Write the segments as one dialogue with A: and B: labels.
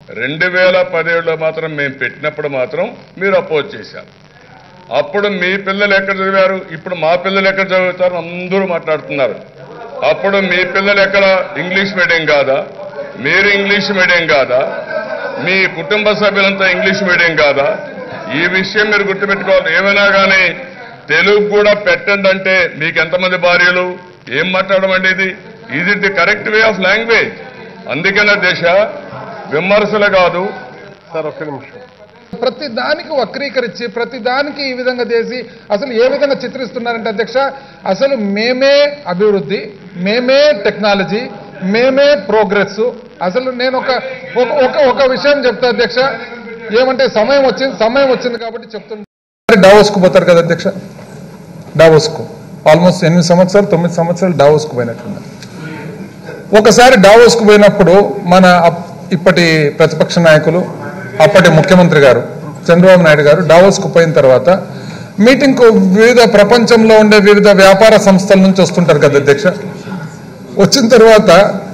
A: రెండు వేల పదిహేడులో మాత్రం మేము పెట్టినప్పుడు మాత్రం మీరు అపోజ్ చేశారు అప్పుడు మీ పిల్లలు ఎక్కడ చదివారు ఇప్పుడు మా పిల్లలు ఎక్కడ చదువుతారు అందరూ మాట్లాడుతున్నారు అప్పుడు మీ పిల్లలు ఎక్కడ ఇంగ్లీష్ మీడియం కాదా మీరు ఇంగ్లీష్ మీడియం కాదా మీ కుటుంబ సభ్యులంతా ఇంగ్లీష్ మీడియం కాదా ఈ విషయం మీరు గుర్తుపెట్టుకోవాలి ఏమైనా కానీ తెలుగు కూడా పెట్టండి అంటే మీకు ఎంతమంది భార్యలు ఏం మాట్లాడమండి ఇది ఇది the correct way of language అందుకనే దేశ విమర్శలు కాదు
B: సార్ ఒక్క నిమిషం
C: ప్రతి దానికి వక్రీకరించి ప్రతి దానికి ఈ విధంగా చేసి అసలు ఏ విధంగా చిత్రిస్తున్నారంటే అధ్యక్ష అసలు మేమే అభివృద్ధి మేమే టెక్నాలజీ మేమే ప్రోగ్రెస్ అసలు నేను ఒక ఒక- ఒక ఒక విషయం చెప్తా అధ్యక్ష ఏమంటే సమయం వచ్చింది సమయం వచ్చింది కాబట్టి చెప్తున్నా డావోస్కు పోతారు కదా అధ్యక్ష డావోస్కు ఆల్మోస్ట్ ఎనిమిది సంవత్సరాలు తొమ్మిది సంవత్సరాలు డావోస్కు పోయినట్లున్నారు ఒకసారి డావోస్కు పోయినప్పుడు మన అప్- ఇప్పటి ప్రతిపక్ష నాయకులు అప్పటి ముఖ్యమంత్రి గారు చంద్రబాబు నాయుడు గారు డావోస్కు పోయిన తర్వాత మీటింగ్కు వివిధ ప్రపంచంలో ఉండే వివిధ వ్యాపార సంస్థల నుంచి వస్తుంటారు కదా అధ్యక్ష వచ్చిన తర్వాత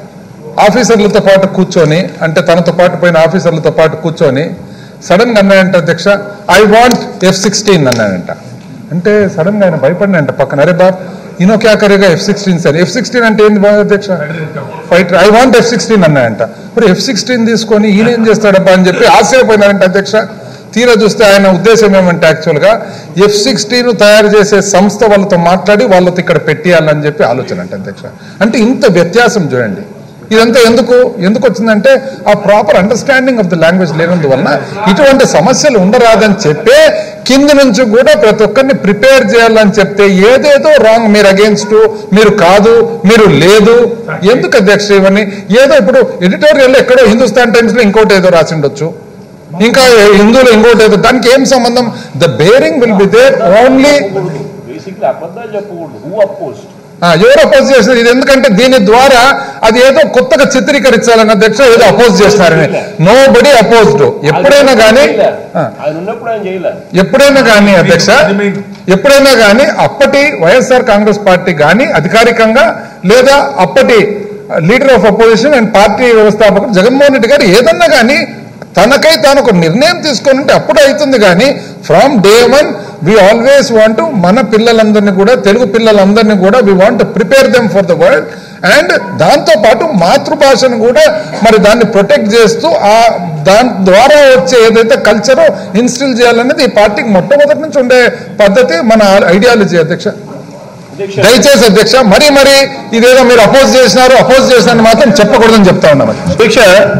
C: ఆఫీసర్లతో పాటు కూర్చొని అంటే తనతో పాటు పోయిన ఆఫీసర్లతో పాటు కూర్చొని సడన్ గా అన్నాడంట అధ్యక్ష ఐ వాంట్ ఎఫ్ సిక్స్టీన్ అన్నాడంట అంటే సడన్ గా ఆయన భయపడినంట పక్కన అరే బాబ్ ఇనో క్యా కరేగా F sixteen sir F sixteen అంటే ఏంది బాబు అధ్యక్ష fighter I want F sixteen అన్నాడంట మరి ఎఫ్ సిక్స్టీన్ తీసుకొని ఈయన ఏం చేస్తాడబ్బా అని చెప్పి ఆశ్చర్యపోయినారంట అధ్యక్ష తీరా చూస్తే ఆయన ఉద్దేశం ఏమంటే యాక్చువల్గా ఎఫ్ సిక్స్టీన్ తయారు చేసే సంస్థ వాళ్ళతో మాట్లాడి వాళ్ళతో ఇక్కడ పెట్టేయాలని చెప్పి ఆలోచన అంటే అధ్యక్ష అంటే ఇంత వ్యత్యాసం చూడండి ఇదంతా ఎందుకు ఎందుకు వచ్చిందంటే ఆ proper understanding of the language లేనందువలన ఇటువంటి సమస్యలు ఉండరాదని చెప్పే కింద నుంచి కూడా ప్రతి ఒక్కరిని ప్రిపేర్ చేయాలని చెప్తే ఏదేదో రాంగ్ మీరు అగేన్స్ట్ మీరు కాదు మీరు లేదు ఎందుకు అధ్యక్ష ఇవన్నీ ఏదో ఇప్పుడు ఎడిటోరియల్ ఎక్కడో హిందుస్థాన్ టైమ్స్ లో ఇంకోటి ఏదో రాసిండొచ్చు ఇంకా హిందువులు ఇంకోటి ఏదో దానికి ఏం సంబంధం the bearing will be there only
D: basically అబద్ధాలు చెప్పకూడదు హూ అపోజ్డ్
C: ఎవరు అపోజ్ చేస్తారు ఇది ఎందుకంటే దీని ద్వారా అది ఏదో కొత్తగా చిత్రీకరించాలని అధ్యక్ష ఏదో అపోజ్ చేస్తారని నో బడి అపోజ్డ్ ఎప్పుడైనా కానీ
D: ఆయన ఉన్నప్పుడు ఆయన చేయలే
C: ఎప్పుడైనా కానీ అధ్యక్ష ఎప్పుడైనా కానీ అప్పటి వైఎస్ఆర్ కాంగ్రెస్ పార్టీ కానీ అధికారికంగా లేదా అప్పటి leader of opposition and party వ్యవస్థాపకుడు జగన్మోహన్ రెడ్డి గారు ఏదన్నా కానీ తనకై తాను ఒక నిర్ణయం తీసుకొని ఉంటే అప్పుడు అవుతుంది కానీ from day one we always want మన పిల్లలందరినీ కూడా తెలుగు పిల్లలందరినీ కూడా we want prepare them for the world and దాంతో పాటు మాతృభాషను కూడా మరి దాన్ని ప్రొటెక్ట్ చేస్తూ ఆ దాని ద్వారా వచ్చే ఏదైతే కల్చరో ఇన్స్టిల్ చేయాలనేది ఈ పార్టీకి మొట్టమొదటి నుంచి ఉండే పద్ధతి మన ఐడియాలజీ అధ్యక్ష
D: అధ్యక్ష
C: దయచేసి అధ్యక్ష మరీ మరి ఇదేదో మీరు అపోజ్ చేసినారు అపోజ్ చేసినారని మాత్రం చెప్పకూడదని చెప్తా ఉన్నాం అధ్యక్ష.
B: అధ్యక్ష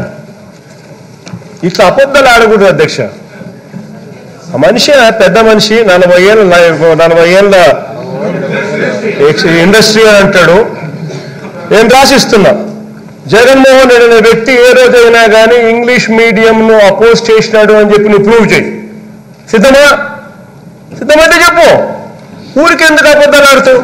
B: ఇట్లా అబద్ధాలు ఆడకూడదు అధ్యక్ష ఆ మనిషి పెద్ద మనిషి నలభై ఏళ్ళ నలభై ఏళ్ళ ఇండస్ట్రీ అని అంటాడు నేను రాసిస్తున్నా జగన్మోహన్ రెడ్డి అనే వ్యక్తి ఏ రోజైనా కానీ ఇంగ్లీష్ మీడియంను అపోజ్ చేసినాడు అని చెప్పి నువ్వు ప్రూవ్ చేయి సిద్ధమా సిద్ధమైతే చెప్పు ఊరికి ఎందుకు అబద్ధాలు ఆడుతావు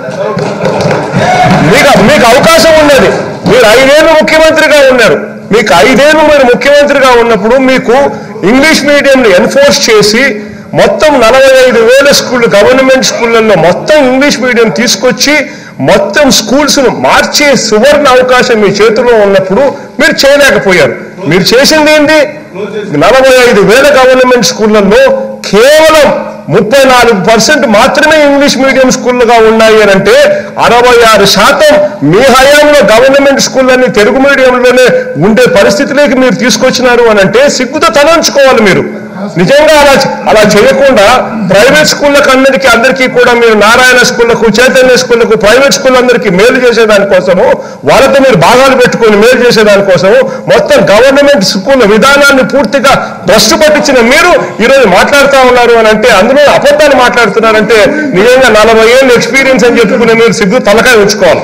B: మీకు మీకు అవకాశం ఉన్నది మీరు ఐదేళ్ళు ముఖ్యమంత్రిగా ఉన్నారు మీకు ఐదేళ్ళు మీరు ముఖ్యమంత్రిగా ఉన్నప్పుడు మీకు ఇంగ్లీష్ మీడియంని ఎన్ఫోర్స్ చేసి మొత్తం నలభై ఐదు వేల స్కూల్ గవర్నమెంట్ స్కూళ్ళల్లో మొత్తం ఇంగ్లీష్ మీడియం తీసుకొచ్చి మొత్తం స్కూల్స్ ను మార్చే సువర్ణ అవకాశం మీ చేతిలో ఉన్నప్పుడు మీరు చేయలేకపోయారు మీరు చేసింది ఏంటి నలభై ఐదు వేల గవర్నమెంట్ స్కూళ్ళల్లో కేవలం ముప్పై నాలుగు పర్సెంట్ మాత్రమే ఇంగ్లీష్ మీడియం స్కూళ్ళుగా ఉన్నాయి అని అంటే అరవై ఆరు శాతం మీ హయాంలో గవర్నమెంట్ స్కూళ్ళని తెలుగు మీడియంలోనే ఉండే పరిస్థితిలోకి మీరు తీసుకొచ్చినారు అని అంటే సిగ్గుతో తలంచుకోవాలి మీరు నిజంగా అలా అలా చేయకుండా ప్రైవేట్ స్కూళ్ళకి అందరికీ అందరికీ కూడా మీరు నారాయణ స్కూళ్ళకు చైతన్య స్కూళ్ళకు ప్రైవేట్ స్కూల్ అందరికీ మేలు చేసేదానికోసము వాళ్ళతో మీరు భాగాలు పెట్టుకొని మేలు చేసేదానికోసము మొత్తం గవర్నమెంట్ స్కూల్ విధానాన్ని పూర్తిగా భ్రష్టు పట్టించిన మీరు ఈరోజు మాట్లాడుతూ ఉన్నారు అని అంటే అందులో అబద్ధాలు మాట్లాడుతున్నారంటే నిజంగా నలభై ఏళ్ళు ఎక్స్పీరియన్స్ అని చెప్పుకునే మీరు సిగ్గు తలకాయ ఉంచుకోవాలి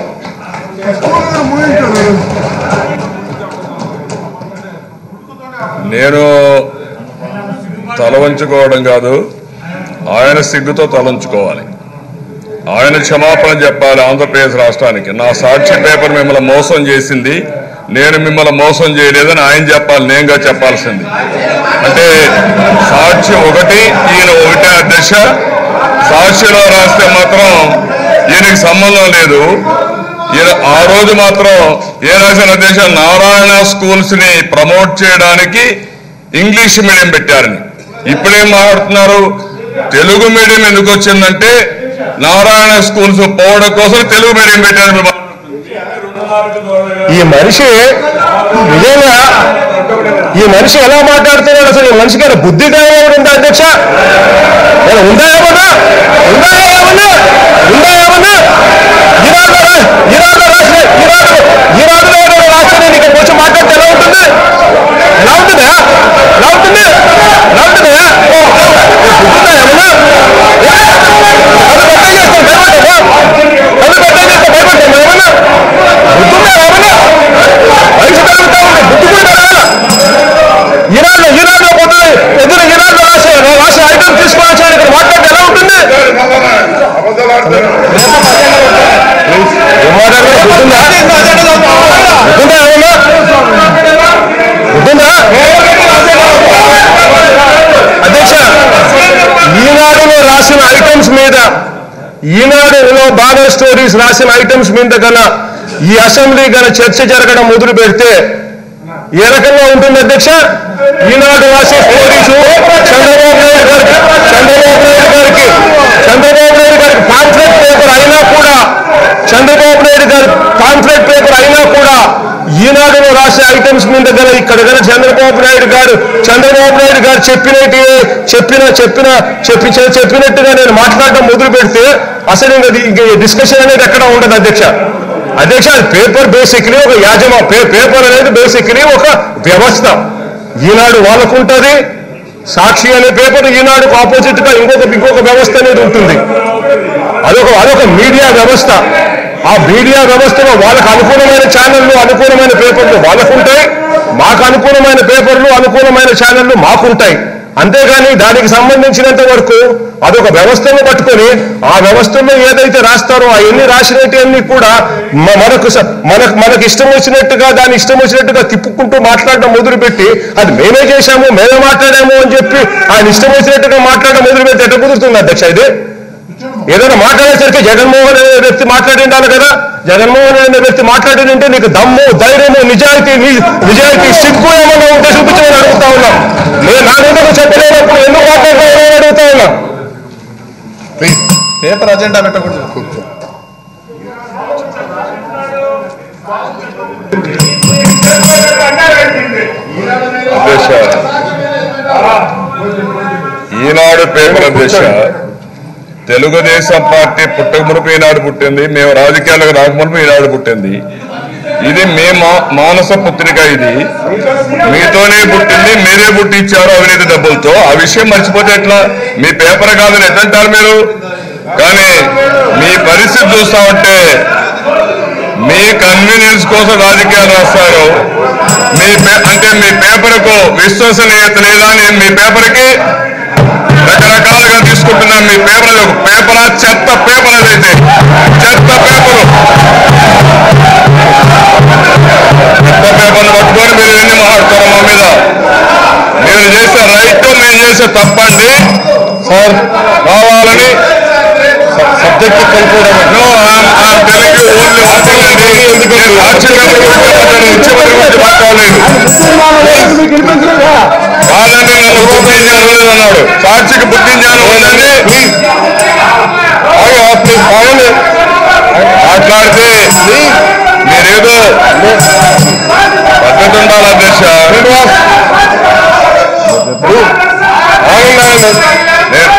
A: నేను తల వంచుకోవడం కాదు ఆయన సిగ్గుతో తలంచుకోవాలి ఆయన క్షమాపణ చెప్పాలి ఆంధ్రప్రదేశ్ రాష్ట్రానికి నా సాక్షి పేపర్ మిమ్మల్ని మోసం చేసింది నేను మిమ్మల్ని మోసం చేయలేదని ఆయన చెప్పాలి నేనుగా చెప్పాల్సింది అంటే సాక్షి ఒకటి ఈయన ఒకటే అధ్యక్ష సాక్షిలో రాస్తే మాత్రం ఈయనకి సంబంధం లేదు ఈయన ఆ రోజు మాత్రం ఏ రాసిన అధ్యక్ష నారాయణ స్కూల్స్ ని ప్రమోట్ చేయడానికి ఇంగ్లీష్ మీడియం పెట్టారని ఇప్పుడేం మాట్లాడుతున్నారు తెలుగు మీడియం ఎందుకు వచ్చిందంటే నారాయణ స్కూల్స్ పోవడం కోసం తెలుగు మీడియం పెట్టారని మీరు
B: ఈ మనిషి నిజంగా ఈ మనిషి ఎలా మాట్లాడుతున్నాడు అసలు ఈ మనిషికి ఏమైనా బుద్ధి కావాలి ఉందా అధ్యక్ష ఏమైనా ఉందా ఏమన్నా ఉందా ఏమన్నా ఉందా ఏమన్నా ఈనాడు రా- ఈనాడు రాసిన ఈనాడు ఈనాడులో ఏదైనా రాసిన నీకు ఇక్కడికి వచ్చి మాట్లాడితే ఎలా ఉంటుంది ఎలా ఉంటుందా ఎలా ఉంటుంది ఎలా ఉంటుందా ఓ, బుద్ధుందా ఏమన్నా ఏ? అది కొట్టే చేస్తాం భయపడ్డామా అది కొట్టే చేస్తాం భయపడ్డామా ఏమన్నా బుద్ధుందా ఏమన్నా వయసు పెరుగుతా ఉంది బుద్ధి కూడా పెరగాల ఈనాడు ఈనాడులో పొద్దున ఎదురు ఈనాడులో రాసే రాసే ఐటమ్ తీసుకొని వచ్చాడు ఇక్కడ మాట్లాడితే ఎలా ఉంటుంది ఏం మాట్లాడతారు? బుద్ధుందా బుద్ధుందా ఏమన్నా బుద్ధుందా అధ్యక్ష ఈనాడులో రాసిన ఐటమ్స్ మీద ఈనాడులో బాగా స్టోరీస్ రాసిన ఐటమ్స్ మీద గన ఈ అసెంబ్లీ గన చర్చ జరగడం మొదలు పెడితే ఏ రకంగా ఉంటుంది అధ్యక్ష ఈనాడు రాసే స్టోరీస్ చంద్రబాబు నాయుడు గారికి చంద్రబాబు నాయుడు గారికి చంద్రబాబు నాయుడు గారికి పాంఫ్లెట్ పేపర్ అయినా కూడా చంద్రబాబు నాయుడు గారి పాంఫ్లెట్ పేపర్ అయినా కూడా ఈనాడులో రాసే ఐటమ్స్ మీద గల ఇక్కడ గల చంద్రబాబు నాయుడు గారు చంద్రబాబు నాయుడు గారు చెప్పినట్టు చెప్పిన చెప్పిన చెప్పి చెప్పినట్టుగా నేను మాట్లాడడం మొదలు పెడితే అసలు ఇంకా ఇది- ఇంక డిస్కషన్ అనేది ఎక్కడ ఉండదు అధ్యక్ష అధ్యక్ష అది పేపర్ బేసిక్లీ ఒక యాజమా పే- పేపర్ అనేది బేసిక్లీ ఒక వ్యవస్థ ఈనాడు వాళ్ళకు ఉంటుంది సాక్షి అనే పేపర్ ఈనాడుకు ఆపోజిట్ గా ఇంకొక ఇంకొక వ్యవస్థ అనేది ఉంటుంది అదొక అదొక మీడియా వ్యవస్థ ఆ మీడియా వ్యవస్థలో వాళ్ళకు అనుకూలమైన ఛానళ్లు అనుకూలమైన పేపర్లు వాళ్ళకు ఉంటాయి మాకు అనుకూలమైన పేపర్లు అనుకూలమైన ఛానళ్లు మాకుంటాయి అంతేగాని దానికి సంబంధించినంత వరకు అదొక వ్యవస్థను పట్టుకొని ఆ వ్యవస్థలో ఏదైతే రాస్తారో ఆ ఎన్ని రాసినవన్నీ కూడా మ- మనకు స- మనకు మనకు ఇష్టం వచ్చినట్టుగా దాని ఇష్టం వచ్చినట్టుగా తిప్పుకుంటూ మాట్లాడడం మొదలుపెట్టి అది మేమే చేశాము మేమే మాట్లాడాము అని చెప్పి ఆయన ఇష్టం వచ్చినట్టుగా మాట్లాడడం మొదలుపెట్టి ఎట్లా కుదురుతుంది అధ్యక్ష ఇది ఏదైనా మాట్లాడేసరికి జగన్మోహన్ అనే వ్యక్తి మాట్లాడి ఉండాలి కదా జగన్మోహన్ అనే వ్యక్తి మాట్లాడి ఉంటే నీకు దమ్ము ధైర్యము నిజాయితీ ని- నిజాయితీ సిగ్గు ఏమన్నా ఉంటే చూపించమని అడుగుతా ఉన్నా నేను నాకెందుకు చెప్పలేనప్పుడు ఎందుకు మాట్లాడతావు అని అడుగుతా ఉన్నా
C: పేపర్ అజెండా పెట్టకూడదు
A: అధ్యక్ష ఈనాడు పేపర్ అధ్యక్ష తెలుగుదేశం పార్టీ పుట్టకమునుపు ఈనాడు పుట్టింది మేము రాజకీయాలకు రాకమునుపు ఈనాడు పుట్టింది ఇది మీ మా- మానస పుత్రిక ఇది మీతోనే పుట్టింది మీరే పుట్టించారు అవినీతి డబ్బులతో ఆ విషయం మర్చిపోతే ఎట్లా మీ పేపర్ కాదని ఎట్లంటారు మీరు కానీ మీ పరిస్థితి చూస్తా ఉంటే మీ కన్వీనియన్స్ కోసం రాజకీయాలు రాస్తారు మీ పే- అంటే మీ పేపర్కు విశ్వసనీయత లేదా నేను మీ పేపర్కి రకరకాలుగా తీసుకుంటున్నాను మీ పేపర్ అది ఒక పేపరా చెత్త పేపర్ అదైతే చెత్త పేపరు చెత్త పేపర్ను పట్టుకొని మీరు ఎన్ని మాట్లాడతారు మా మీద మీరు చేసే రైట్ మేము చేసే తప్పండి సార్ కావాలని సబ్జెక్ట్ కలిపి no I'm telling you only one thing అండి నేను సాక్షి పేపర్ గురించి మాట్లాడాను ముఖ్యమంత్రి గురించి మాట్లాడలేదు కాదండి నన్ను బుద్ధి జ్ఞానం లేదు అన్నాడు సాక్షికి బుద్ధి జ్ఞానం ఉందండి ఆగు, ప్లీజ్ ఆగండి. మాట్లాడితే మీరేదో పద్ధతి ఉండాలి అధ్యక్ష ఆగండి, ఆగండి. నేను-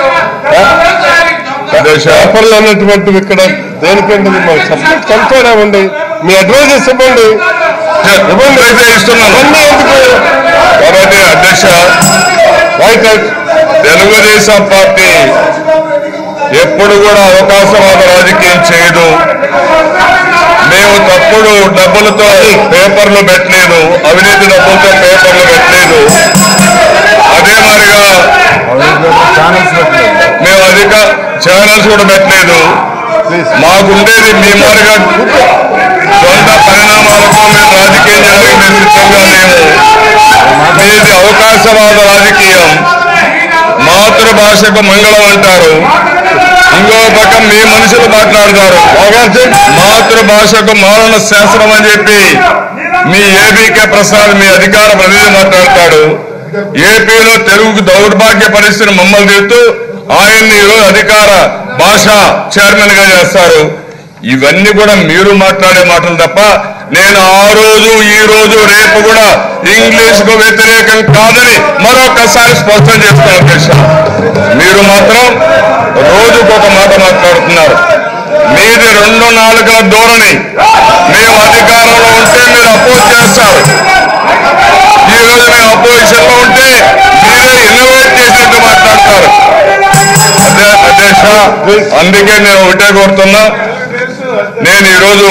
A: అధ్యక్ష
B: పేపర్లు అన్నటువంటివి ఇక్కడ దేనికంటే మన సబ్జెక్ట్ కనుక్కోనే ఉంది మీ అడ్వైజెస్ ఇవ్వండి
A: ఇవ్వండి అయితే ఇస్తున్నాను
B: అన్నీ ఎందుకు
A: కాబట్టి అధ్యక్ష
B: రైట్ రైట్
A: తెలుగుదేశం పార్టీ ఎప్పుడు కూడా అవకాశవాద రాజకీయం చేయదు మేము తప్పుడు డబ్బులతో పేపర్లు పెట్టలేదు అవినీతి డబ్బులతో పేపర్లు పెట్టలేదు అదే మాదిరిగా మేము అధిక ఛానల్స్ కూడా పెట్టలేదు మాకుండేది మీ మాదిరిగా సొంత పరిణామాలతో మేము రాజకీయం చేయడానికి మేము సిద్ధంగా లేము మీది అవకాశవాద రాజకీయం మాతృభాషకు మంగళం అంటారు ఇంకో పక్క మీ మనుషులు మాట్లాడతారు మాతృభాషకు మారణ శాస్త్రం అని చెప్పి మీ ఏబీకే ప్రసాద్ మీ అధికార ప్రతినిధి మాట్లాడతాడు ఏపీలో తెలుగుకు దౌర్భాగ్య పరిస్థితిని మమ్మల్ని చెప్తూ ఆయన్ని ఈరోజు అధికార భాష చైర్మన్ గా చేస్తారు ఇవన్నీ కూడా మీరు మాట్లాడే మాటలు తప్ప నేను ఆ రోజు ఈ రోజు రేపు కూడా ఇంగ్లీష్ కు వ్యతిరేకం కాదని మరొకసారి స్పష్టం చేస్తున్న ఉద్దేశం మీరు మాత్రం రోజుకు ఒక మాట మాట్లాడుతున్నారు మీది రెండు నాలుగుల ధోరణి మేము అధికారంలో ఉంటే మీరు అపోజ్ చేస్తారు ఈ రోజు మేము అపోజిషన్ లో ఉంటే మీరే ఇన్నోవేట్ చేసినట్టు మాట్లాడతారు అదే అధ్యక్ష అందుకే నేను ఒకటే కోరుతున్నా నేను ఈరోజు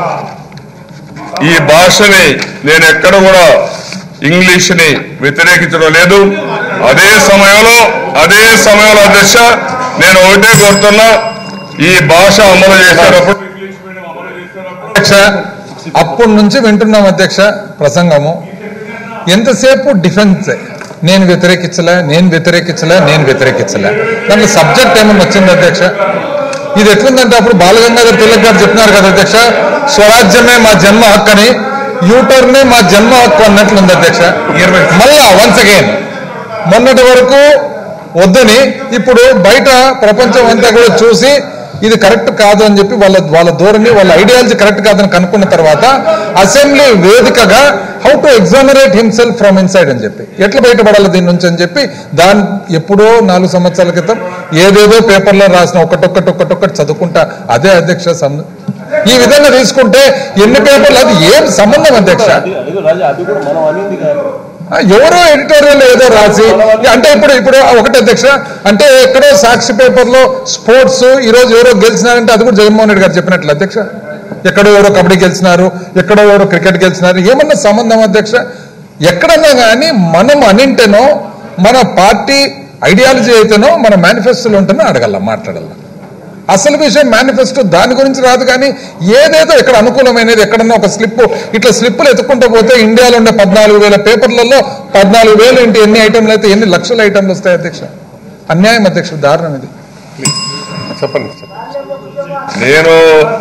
A: ఈ భాషని నేను ఎక్కడ కూడా ఇంగ్లీష్ ని వ్యతిరేకించడం లేదు అదే సమయంలో అదే సమయంలో అధ్యక్ష నేను ఒకటే కోరుతున్నా ఈ భాష అమలు చేసేటప్పుడు
C: అధ్యక్ష అప్పటి నుంచి వింటున్నాం అధ్యక్ష ప్రసంగము ఎంతసేపు డిఫెన్స్ నేను వ్యతిరేకించలే నేను వ్యతిరేకించలే నేను వ్యతిరేకించలే దాంట్లో సబ్జెక్ట్ ఏమన్నా వచ్చింది అధ్యక్ష ఇది ఎట్లుందంటే అప్పుడు బాలగంగాధర్ తిలక్ గారు చెప్తున్నారు కదా అధ్యక్ష స్వరాజ్యమే మా జన్మ హక్కు అని యూటర్నే మా జన్మ హక్కు అన్నట్లుంది అధ్యక్ష మళ్ళా వన్స్ అగైన్ మొన్నటి వరకు వద్దని ఇప్పుడు బయట ప్రపంచం అంతా కూడా చూసి ఇది కరెక్ట్ కాదు అని చెప్పి వాళ్ళ వాళ్ళ ధోరణి వాళ్ళ ఐడియాలజీ కరెక్ట్ కాదని కనుక్కున్న తర్వాత అసెంబ్లీ వేదికగా how to examinate himself from inside అని చెప్పి ఎట్లా బయటపడాలి దీని నుంచి అని చెప్పి దాని ఎప్పుడో నాలుగు సంవత్సరాల క్రితం ఏదేదో పేపర్లో రాసిన ఒకటొక్కటి ఒకటొక్కటి చదువుకుంటా అదే అధ్యక్ష సం- ఈ విధంగా తీసుకుంటే ఎన్ని పేపర్లు అది ఏం సంబంధం అధ్యక్ష
D: అది అదిగో రాజా అది కూడా మనం అనింది కాదు
C: ఆ, ఎవరో ఎడిటోరియల్ ఏదో రాసి అంటే ఇప్పుడు ఇప్పుడు ఒకటి అధ్యక్ష అంటే ఎక్కడో సాక్షి పేపర్లో స్పోర్ట్స్ ఈ రోజు ఎవరో గెలిచినారంటే అది కూడా జగన్మోహన్ రెడ్డి గారు చెప్పినట్లు అధ్యక్ష ఎక్కడో ఎవరో కబడ్డీ గెలిచినారు ఎక్కడో ఎవరో క్రికెట్ గెలిచినారు ఏమన్నా సంబంధం అధ్యక్ష ఎక్కడన్నా కానీ మనం అనింటేనో మన పార్టీ ఐడియాలజీ అయితేనో మన మేనిఫెస్టోలో ఉంటేనో అడగల మాట్లాడాల అసలు విషయం మేనిఫెస్టో దాని గురించి రాదు కానీ ఏదేదో ఎక్కడ అనుకూలమైనది ఎక్కడన్నా ఒక స్లిప్ ఇట్లా స్లిప్పులు ఎత్తుకుంటూ పోతే ఇండియాలో ఉండే పద్నాలుగు వేల పేపర్లలో పద్నాలుగు వేలు ఇంటి ఎన్ని ఐటెంలు అయితే ఎన్ని లక్షల ఐటెంలు వస్తాయి అధ్యక్ష అన్యాయం అధ్యక్ష దారుణం ఇది
B: చెప్పండి
A: నేను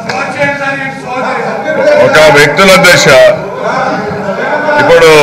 A: ఒక వ్యక్తుల దశ ఇప్పుడు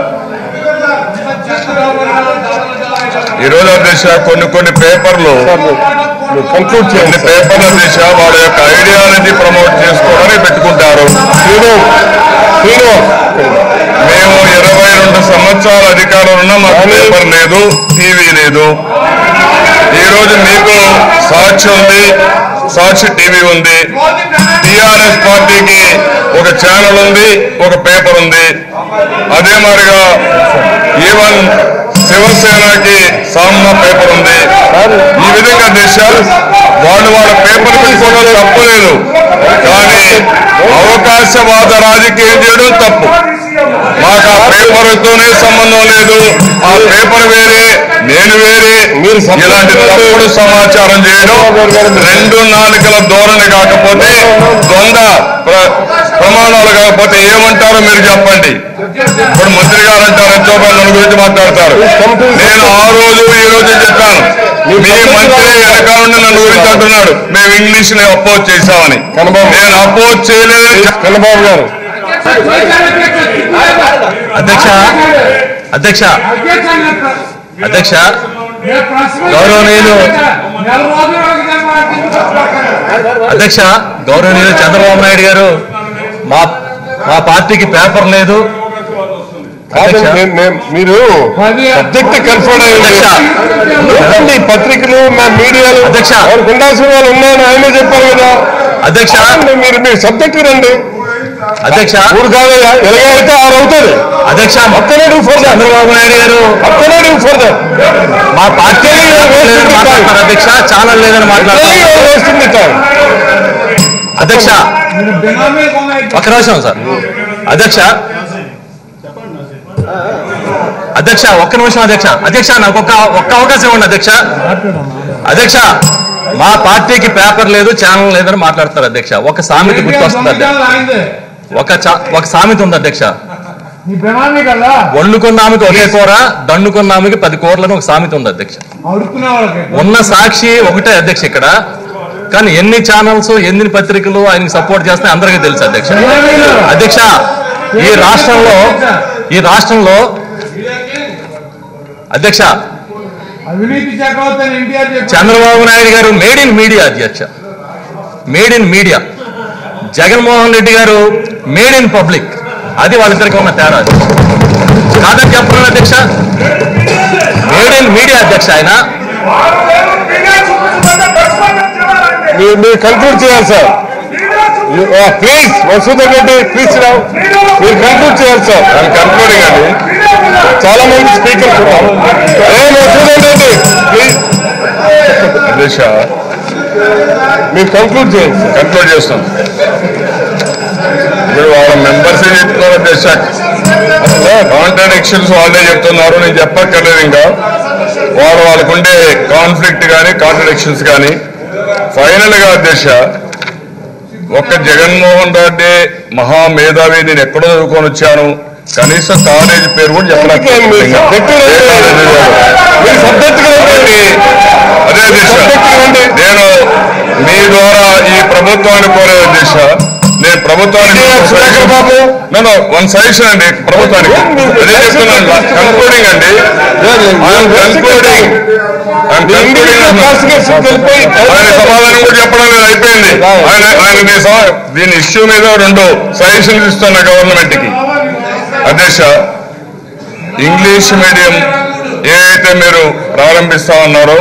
A: ఈరోజు అధ్యక్ష కొన్ని కొన్ని పేపర్లు
B: కంక్లూడ్
A: కొన్ని
B: చేయండి సార్.
A: పేపర్ల దిశ వాళ్ళ యొక్క ఐడియాలజీ ప్రమోట్ చేసుకోవడానికి పెట్టుకుంటారు
B: శ్రీను శ్రీను
A: మేము ఇరవై రెండు సంవత్సరాల అధికారం ఉన్నా మాకు పేపర్ లేదు టీవీ లేదు ఈ రోజు మీకు సాక్షి ఉంది సాక్షి టీవీ ఉంది టిఆర్ఎస్ పార్టీకి ఒక ఛానల్ ఉంది ఒక పేపర్ ఉంది అదే మాదిరిగా ఈవెన్ శివసేనకి సామ్నా పేపర్ ఉంది ఈ విధంగా దేశాలు వాళ్ళు వాళ్ళ పేపర్ పెట్టుకోవడం తప్పలేదు కానీ అవకాశవాద రాజకీయం చేయడం తప్పు మాకు ఆ పేపర్తోనే సంబంధం లేదు ఆ పేపర్ వేరే నేను వేరే
B: మీరు సపరేట్
A: ఇలాంటి తప్పుడు సమాచారం చేయడం రెండు నాలుకల ధోరణి కాకపోతే దొంగ ప్ర- ప్రమాణాలు కాకపోతే ఏమంటారో మీరు చెప్పండి ఇప్పుడు మంత్రి గారు అంటారు ఎంతో మంది నన్ను గురించి మాట్లాడతారు నేను ఆ రోజు ఈ రోజు చెప్పాను మీ మంత్రి వెనకాల ఉండి నన్ను గురించి అంటున్నాడు మేము ఇంగ్లీష్ ని అపోజ్ చేశామని
B: కనబాబు.
A: నేను అపోజ్ చేయలేదని చెప్ప-
B: చంద్రబాబు గారు
E: అధ్యక్ష అధ్యక్ష అధ్యక్ష గౌరవనీయులు అధ్యక్ష గౌరవనీయులు చంద్రబాబు నాయుడు గారు మా మా పార్టీకి పేపర్ లేదు
B: కాదు
E: అధ్యక్ష.
B: నేను- నేను- మీరు సబ్జెక్ట్ కన్ఫర్మ్ అయ్యింది
E: అధ్యక్ష.
B: చూడండి, పత్రికలు మా మీడియాలు
E: అధ్యక్ష.
B: వాళ్ళకి ఉండాల్సిన వాళ్ళు ఉన్నాయని ఆయనే చెప్పారు కదా
E: అధ్యక్ష
B: రండి, మీరు మీరు సబ్జెక్ట్ రండి
E: అధ్యక్ష
B: ఊరు కాదయ్యా ఎలాగైతే ఆరు అవుతుంది
E: అధ్యక్ష
B: అక్కడే ఫర్
E: చంద్రబాబు నాయుడు గారు
B: అక్కడే ఫర్
E: మా పార్టీ లేదని మాట్లాడతారు అధ్యక్ష ఛానల్ లేదని మాట్లాడతారు
B: వేస్తుంది సార్
E: అధ్యక్ష ఒక నిమిషం సార్ అధ్యక్ష అధ్యక్ష ఒక్క నిమిషం అధ్యక్ష అధ్యక్ష నాకు ఒక్క ఒక్క అవకాశం ఇవ్వండి అధ్యక్ష అధ్యక్ష మా పార్టీకి పేపర్ లేదు ఛానల్ లేదని మాట్లాడతారు అధ్యక్ష ఒక సామెత గుర్తొస్తుంది అధ్యక్ష ఒక చా- ఒక సామెత ఉంది అధ్యక్ష
F: నీ బెనామీ కదా
E: వండుకున్న ఆమెకి ఒకే కూర దండుకున్న ఆమెకి పది కూరలని ఒక సామెత ఉంది అధ్యక్ష
F: అడుక్కునే వాళ్ళకి
E: ఉన్న సాక్షి ఒకటే అధ్యక్ష ఇక్కడ కానీ ఎన్ని ఛానల్స్ ఎన్ని పత్రికలు ఆయనకి సపోర్ట్ చేస్తాయి అందరికీ తెలుసు అధ్యక్ష అధ్యక్ష ఈ రాష్ట్రంలో ఈ రాష్ట్రంలో అధ్యక్ష
F: అవినీతి చక్రవర్తి ఎన్టీఆర్ చెప్పారు
E: చంద్రబాబు నాయుడు గారు మేడ్ ఇన్ మీడియా అధ్యక్ష made in media Jaganmohan Reddy గారు మేడ్ ఇన్ పబ్లిక్ అది వాళ్ళిద్దరికి ఉన్న తేడా కాదని చెప్పను అధ్యక్ష మేడ్ ఇన్ మీడియా అధ్యక్ష ఆయన
B: మీరు మీరు కంక్లూడ్ చేయాలి sir please Masudan Reddy please Rao మీరు కంక్లూడ్ చేయాలి సార్
A: కన్క్లూడింగ్ అండి
B: చాలా మంది స్పీకర్స్ ఉన్నారు ఏ మసూదన్ రెడ్డి ప్లీజ్
A: అధ్యక్ష
B: మీరు కంక్లూడ్ చేయండి సార్
A: కంక్లూడ్ చేస్తాం ఇప్పుడు వాళ్ళ మెంబర్స్ చెప్తున్నారు అధ్యక్ష కాంట్రాడిక్షన్స్ వాళ్ళే చెప్తున్నారు నేను చెప్పక్కర్లేదు ఇంకా వాళ్ళు వాళ్ళకుండే కాన్ఫ్లిక్ట్ కానీ కాంట్రడిక్షన్స్ కానీ ఫైనల్ గా అధ్యక్ష ఒక్క జగన్మోహన్ రెడ్డి మహామేధావి నేను ఎక్కడో చదువుకొని వచ్చాను కనీసం కాలేజీ పేరు కూడా
B: అందుకే మీరు
A: చెప్పలేదు
B: subject కి రండి. మీరు సబ్జెక్ట్
A: కాబట్టి అదే దిశ నేను మీ ద్వారా ఈ ప్రభుత్వాన్ని కోరేది దిశ నేను ప్రభుత్వానికి
B: సుధాకర్ బాబు.
A: నేను వన్ సజెషన్ అండి ప్రభుత్వానికి అదే చెప్తున్నాను కన్క్లూడింగ్ అండి కన్క్లూడింగ్
B: ఇండివిజువల్ క్లాసిఫికేషన్ వెళ్ళిపోయి
A: ఆయన సమాధానం కూడా చెప్పడం లేదు అయిపోయింది ఆయన ఆయన మీ సమ- దీని ఇష్యూ మీద రెండు సజెషన్స్ ఇస్తున్న గవర్నమెంట్ కి అధ్యక్ష ఇంగ్లీష్ మీడియం ఏదైతే మీరు ప్రారంభిస్తా ఉన్నారో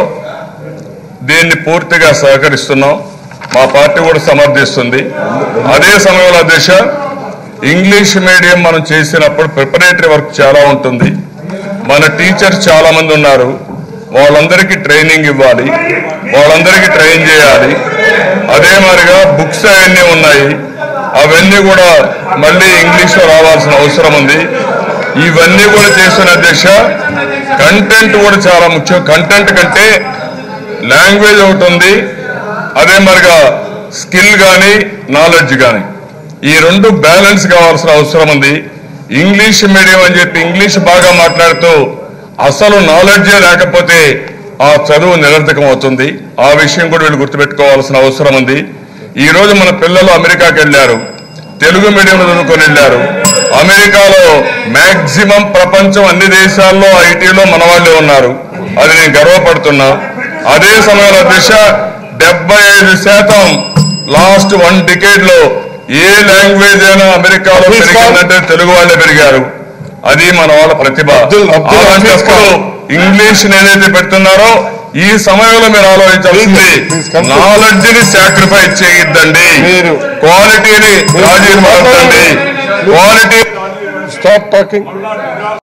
A: దీన్ని పూర్తిగా సహకరిస్తున్నాం మా పార్టీ కూడా సమర్థిస్తుంది అదే సమయంలో అధ్యక్ష ఇంగ్లీష్ మీడియం మనం చేసినప్పుడు ప్రిపరేటరీ వర్క్ చాలా ఉంటుంది మన టీచర్స్ చాలా మంది ఉన్నారు వాళ్ళందరికీ ట్రైనింగ్ ఇవ్వాలి వాళ్ళందరికీ ట్రైన్ చేయాలి అదే మాదిరిగా బుక్స్ అవన్నీ ఉన్నాయి అవన్నీ కూడా మళ్ళీ ఇంగ్లీష్ లో రావాల్సిన అవసరం ఉంది ఇవన్నీ కూడా చేస్తున్న అధ్యక్ష కంటెంట్ కూడా చాలా ముఖ్యం కంటెంట్ కంటే లాంగ్వేజ్ ఒకటి ఉంది అదే మరిగా స్కిల్ కానీ నాలెడ్జ్ కానీ ఈ రెండు బ్యాలెన్స్ కావాల్సిన అవసరం ఉంది ఇంగ్లీష్ మీడియం అని చెప్పి ఇంగ్లీష్ బాగా మాట్లాడుతూ అసలు నాలెడ్జే లేకపోతే ఆ చదువు నిరర్థకం అవుతుంది ఆ విషయం కూడా వీళ్ళు గుర్తుపెట్టుకోవాల్సిన అవసరం ఉంది ఈ రోజు మన పిల్లలు అమెరికాకి వెళ్ళారు తెలుగు మీడియంలో చదువుకొని వెళ్ళారు అమెరికాలో మాక్సిమం ప్రపంచం అన్ని దేశాల్లో ఐటీలో మన వాళ్ళే ఉన్నారు అది నేను గర్వపడుతున్నా అదే సమయంలో దిశ డెబ్బై ఐదు శాతం లాస్ట్ వన్ డికేడ్ లో ఏ లాంగ్వేజ్ అయినా అమెరికాలో
B: Please come.
A: పెరిగిందంటే తెలుగు వాళ్ళే పెరిగారు అది మన వాళ్ళ ప్రతిభ
B: అబ్దుల్- అబ్దుల్
A: అలాంటప్పుడు ఇంగ్లీష్ ఏదైతే పెడుతున్నారో ఈ సమయంలో మీరు ఆలోచించాల్సింది
B: Please, please come.
A: నాలెడ్జ్ ని సాక్రిఫైస్ చేయొద్దండి
B: మీరు-
A: క్వాలిటీని రాజీ పడద్దండి క్వాలిటీ
B: స్టాప్ టాకింగ్